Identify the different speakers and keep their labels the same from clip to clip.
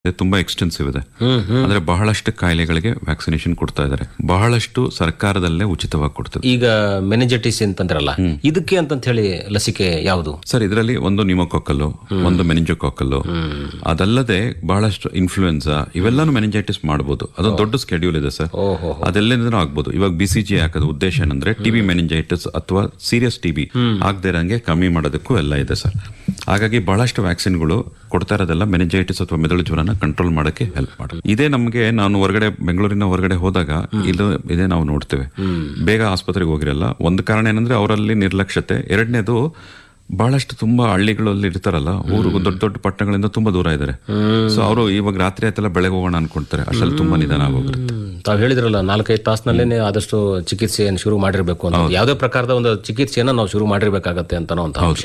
Speaker 1: ಇದು ತುಂಬಾ ಎಕ್ಸ್ಟೆನ್ಸಿವ್ ಇದೆ ಅಂದ್ರೆ ಬಹಳಷ್ಟು ಕಾಯಿಲೆಗಳಿಗೆ ವ್ಯಾಕ್ಸಿನೇಷನ್ ಕೊಡ್ತಾ ಇದ್ದಾರೆ ಬಹಳಷ್ಟು ಸರ್ಕಾರದಲ್ಲೇ ಉಚಿತವಾಗಿ ಕೊಡ್ತದೆ
Speaker 2: ಈಗ ಮೆನೆಜೈಟಿಸ್ ಅಂತಂದ್ರಲ್ಲ ಇದಕ್ಕೆ ಅಂತಂತ ಹೇಳಿ ಲಸಿಕೆ ಯಾವುದು
Speaker 1: ಸರ್ ಇದರಲ್ಲಿ ಒಂದು ನಿಮೋಕೊಕ್ಕಲ್ಲು ಒಂದು ಮೆನಿಂಜೋಕೊಕ್ಕಲ್ಲು ಅದಲ್ಲದೆ ಬಹಳಷ್ಟು ಇನ್ಫ್ಲೂಯೆನ್ಸಾ ಇವೆಲ್ಲಾನು ಮೆನಿಂಜೈಟಿಸ್ ಮಾಡಬಹುದು ಅದೊಂದು ದೊಡ್ಡ ಸ್ಕೆಡ್ಯೂಲ್ ಇದೆ ಸರ್
Speaker 2: ಓಹೋ
Speaker 1: ಅದೆಲ್ಲಿಂದನೂ ಆಗ್ಬೋದು ಇವಾಗ ಬಿ ಸಿ ಜಿ ಹಾಕೋದು ಉದ್ದೇಶ ಏನಂದ್ರೆ ಟಿಬಿ ಮೆನಿಂಜೈಟಿಸ್ ಅಥವಾ ಸೀರಿಯಸ್ ಟಿಬಿ ಆಗದೆ ಇರಂಗೆ ಕಮ್ಮಿ ಮಾಡೋದಕ್ಕೂ ಎಲ್ಲ ಇದೆ ಸರ್ ಹಾಗಾಗಿ ಬಹಳಷ್ಟು ವ್ಯಾಕ್ಸಿನ್ಗಳು ಕೊಡ್ತಾ ಇರೋದೆಲ್ಲ ಮೆನಿಂಜೈಟಿಸ್ ಅಥವಾ ಮೆದುಳು ಜ್ವರನ ಕಂಟ್ರೋಲ್ ಮಾಡಕ್ಕೆ ಹೆಲ್ಪ್ ಮಾಡುತ್ತೆ ಇದೇ ನಮಗೆ ನಾನು ಹೊರಗಡೆ ಬೆಂಗಳೂರಿನ ಹೊರಗಡೆ ಹೋದಾಗ ಇದು ಇದೇ ನಾವು ನೋಡ್ತೇವೆ ಬೇಗ ಆಸ್ಪತ್ರೆಗೆ ಹೋಗಿರಲ್ಲ ಒಂದು ಕಾರಣ ಏನಂದ್ರೆ ಅವರಲ್ಲಿ ನಿರ್ಲಕ್ಷ್ಯತೆ ಎರಡನೇದು ಬಹಳಷ್ಟು ತುಂಬಾ ಹಳ್ಳಿಗಳಲ್ಲಿ ಇರ್ತಾರಲ್ಲ ಊರು ದೊಡ್ಡ ದೊಡ್ಡ ಪಟ್ಟಣಗಳಿಂದ ತುಂಬಾ ದೂರ ಇದ್ದಾರೆ ಸೊ ಅವರು ಇವಾಗ ರಾತ್ರಿ ಆಯ್ತೆಲ್ಲ ಬೆಳಗ್ಗೆ ಹೋಗೋಣ ಅನ್ಕೊಂತಾರೆ ಅಷ್ಟಲ್ಲಿ ತುಂಬಾ ನಿಧಾನ ಆಗೋಗಿರುತ್ತೆ
Speaker 2: ತಾವು ಹೇಳಿದ್ರಲ್ಲ ನಾಲ್ಕೈದು ತಾಸಿನಲ್ಲೇ ಆದಷ್ಟು ಚಿಕಿತ್ಸೆಯನ್ನು ಶುರು ಮಾಡಿರಬೇಕು ಅಂತ ಯಾವುದೇ ಪ್ರಕಾರದ ಒಂದು ಚಿಕಿತ್ಸೆಯನ್ನು ನಾವು ಶುರು ಮಾಡಿರ್ಬೇಕಾಗತ್ತೆ ಅಂತ ಒಂದು ಅಂಶ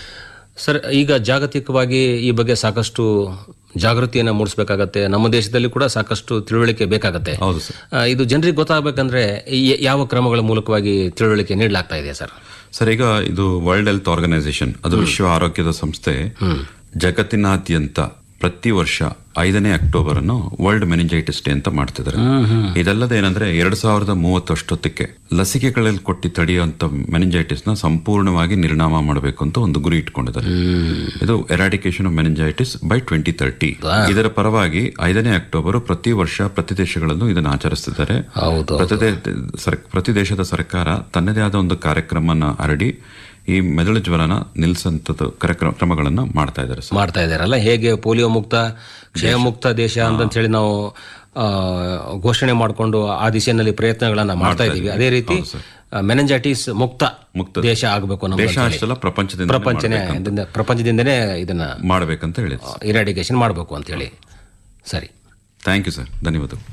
Speaker 2: ಸರ್ ಈಗ ಜಾಗತಿಕವಾಗಿ ಈ ಬಗ್ಗೆ ಸಾಕಷ್ಟು ಜಾಗೃತಿಯನ್ನು ಮೂಡಿಸಬೇಕಾಗತ್ತೆ ನಮ್ಮ ದೇಶದಲ್ಲಿ ಕೂಡ ಸಾಕಷ್ಟು ತಿಳುವಳಿಕೆ ಬೇಕಾಗತ್ತೆ
Speaker 1: ಹೌದು ಸರ್
Speaker 2: ಆ, ಇದು ಜನರಿಗೆ ಗೊತ್ತಾಗಬೇಕಂದ್ರೆ ಈ- ಯಾವ ಕ್ರಮಗಳ ಮೂಲಕವಾಗಿ ತಿಳುವಳಿಕೆ ನೀಡಲಾಗ್ತಾ ಇದೆ ಸರ್
Speaker 1: ಸರ್ ಈಗ ಇದು ವರ್ಲ್ಡ್ ಹೆಲ್ತ್ ಆರ್ಗನೈಸೇಷನ್ ಅದು ವಿಶ್ವ ಆರೋಗ್ಯದ ಸಂಸ್ಥೆ ಜಗತ್ತಿನಾದ್ಯಂತ ಪ್ರತಿ ವರ್ಷ ಐದನೇ ಅಕ್ಟೋಬರ್ ಅನ್ನು ವರ್ಲ್ಡ್ ಮೆನಿಂಜೈಟಿಸ್ ಡೇ ಅಂತ ಮಾಡ್ತಿದ್ದಾರೆ ಇದಲ್ಲದೆ ಏನಂದ್ರೆ ಎರಡ್ ಸಾವಿರದ ಮೂವತ್ತಷ್ಟೊತ್ತಕ್ಕೆ ಲಸಿಕೆಗಳಲ್ಲಿ ಕೊಟ್ಟಿ ತಡೆಯುವಂತ ಮೆನಿಂಜೈಟಿಸ್ ನ ಸಂಪೂರ್ಣವಾಗಿ ನಿರ್ನಾಮ ಮಾಡಬೇಕು ಅಂತ ಒಂದು ಗುರಿ ಇಟ್ಕೊಂಡಿದ್ದಾರೆ ಇದು eradication of meningitis by twenty thirty ಇದರ ಪರವಾಗಿ ಐದನೇ ಅಕ್ಟೋಬರ್ ಪ್ರತಿ ವರ್ಷ ಪ್ರತಿ ದೇಶಗಳಲ್ಲೂ ಇದನ್ನು ಆಚರಿಸ್ತಿದ್ದಾರೆ
Speaker 2: ಹೌದು
Speaker 1: ಪ್ರತಿ ದೇ- ಸರ್- ಪ್ರತಿ ದೇಶದ ಸರ್ಕಾರ ತನ್ನದೇ ಆದ ಒಂದು ಕಾರ್ಯಕ್ರಮನ ಹರಡಿ ಈ ಮೆದುಳು ಜ್ವರನ ನಿಲ್ಸಂತದ್ದು ಕಾರ್ಯಕ್ರಮ ಕ್ರಮಗಳನ್ನ ಮಾಡ್ತಾ ಇದ್ದಾರೆ ಸರ್
Speaker 2: ಮಾಡ್ತಾ ಇದ್ದಾರಲ್ಲ ಹೇಗೆ ಪೋಲಿಯೋ ಮುಕ್ತ ಕ್ಷಯ ಮುಕ್ತ ದೇಶ ಅಂತ ಹೇಳಿ ನಾವು ಆ, ಘೋಷಣೆ ಮಾಡಿಕೊಂಡು ಆ ದಿಶೆಯಲ್ಲಿ ಪ್ರಯತ್ನಗಳನ್ನ ಮಾಡ್ತಾ ಇದ್ದೀವಿ ಅದೇ ರೀತಿ ಮೆನೆಂಜೈಟಿಸ್ ಮುಕ್ತ
Speaker 1: ಮುಕ್ತ
Speaker 2: ದೇಶ ಆಗಬೇಕು ನಮ್ಮ
Speaker 1: ದೇಶ ಅಷ್ಟೆಲ್ಲ ಪ್ರಪಂಚದಿಂದ
Speaker 2: ಪ್ರಪಂಚನೇ ಇದನ್ನ- ಪ್ರಪಂಚದಿಂದನೇ ಇದನ್ನ
Speaker 1: ಮಾಡ್ಬೇಕಂತ ಹೇಳಿದ್ರು
Speaker 2: ಇರಾಡಿಕೇಶನ್ ಮಾಡಬೇಕು ಅಂತ ಹೇಳಿ ಸರಿ
Speaker 1: ಥ್ಯಾಂಕ್ ಯು ಸರ್ ಧನ್ಯವಾದಗಳು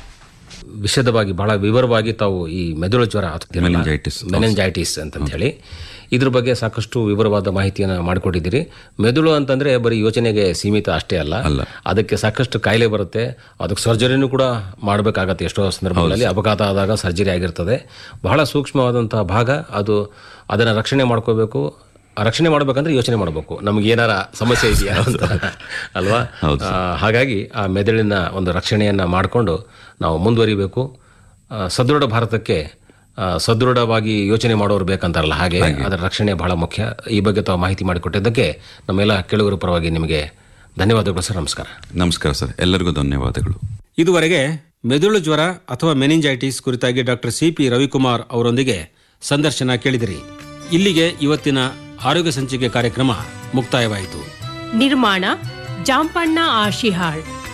Speaker 2: ವಿಷದವಾಗಿ ಬಹಳ ವಿವರವಾಗಿ ತಾವು ಈ ಮೆದುಳು ಜ್ವರ
Speaker 1: Meningitis.
Speaker 2: ಮೆನೆಂಜೈಟಿಸ್ ಅಂತ ಹೇಳಿ ಇದ್ರ ಬಗ್ಗೆ ಸಾಕಷ್ಟು ವಿವರವಾದ ಮಾಹಿತಿಯನ್ನು ಮಾಡಿಕೊಟ್ಟಿದ್ದೀರಿ ಮೆದುಳು ಅಂತಂದ್ರೆ ಬರೀ ಯೋಚನೆಗೆ ಸೀಮಿತ ಅಷ್ಟೇ ಅಲ್ಲ
Speaker 1: ಅಲ್ಲ.
Speaker 2: ಅದಕ್ಕೆ ಸಾಕಷ್ಟು ಕಾಯಿಲೆ ಬರುತ್ತೆ ಅದಕ್ಕೆ ಸರ್ಜರಿನೂ ಕೂಡ ಮಾಡಬೇಕಾಗತ್ತೆ ಎಷ್ಟೋ ಸಂದರ್ಭಗಳಲ್ಲಿ ಅಪಘಾತ ಆದಾಗ ಸರ್ಜರಿ ಆಗಿರ್ತದೆ ಬಹಳ ಸೂಕ್ಷ್ಮವಾದಂತಹ ಭಾಗ ಅದು ಅದನ್ನು ರಕ್ಷಣೆ ಮಾಡ್ಕೋಬೇಕು ಆ ರಕ್ಷಣೆ ಮಾಡ್ಬೇಕಂದ್ರೆ ಯೋಚನೆ ಮಾಡಬೇಕು ನಮ್ಗೆ ಏನಾರ ಸಮಸ್ಯೆ ಇದೆಯಾ ಅಂತ ಅಲ್ವಾ ಆ, ಹಾಗಾಗಿ ಆ ಮೆದುಳಿನ ಒಂದು ರಕ್ಷಣೆಯನ್ನ ಮಾಡಿಕೊಂಡು ನಾವು ಮುಂದುವರಿಬೇಕು ಆ, ಸದೃಢ ಭಾರತಕ್ಕೆ ಆ, ಸದೃಢವಾಗಿ ಯೋಚನೆ ಮಾಡೋರು ಬೇಕಂತಾರಲ್ಲ ಹಾಗೆ ಅದರ ರಕ್ಷಣೆ ಬಹಳ ಮುಖ್ಯ ಈ ಬಗ್ಗೆ ತಾವು ಮಾಹಿತಿ ಮಾಡಿಕೊಟ್ಟಿದ್ದಕ್ಕೆ ನಮ್ಮೆಲ್ಲ ಕೇಳುಗರ ಪರವಾಗಿ ನಿಮಗೆ ಧನ್ಯವಾದಗಳು ಸರ್ ನಮಸ್ಕಾರ
Speaker 1: ನಮಸ್ಕಾರ ಸರ್ ಎಲ್ಲರಿಗೂ ಧನ್ಯವಾದಗಳು
Speaker 3: ಇದುವರೆಗೆ ಮೆದುಳು ಜ್ವರ ಅಥವಾ ಮೆನಿಂಜೈಟಿಸ್ ಕುರಿತಾಗಿ ಡಾಕ್ಟರ್ ಸಿ ಪಿ ರವಿಕುಮಾರ್ ಅವರೊಂದಿಗೆ ಸಂದರ್ಶನ ಕೇಳಿದಿರಿ ಇಲ್ಲಿಗೆ ಇವತ್ತಿನ ಆರೋಗ್ಯ ಸಂಚಿಕೆ ಕಾರ್ಯಕ್ರಮ ಮುಕ್ತಾಯವಾಯಿತು
Speaker 4: ನಿರ್ಮಾಣ ಜಾಂಪಣ್ಣ ಆಶಿಹಾಳ್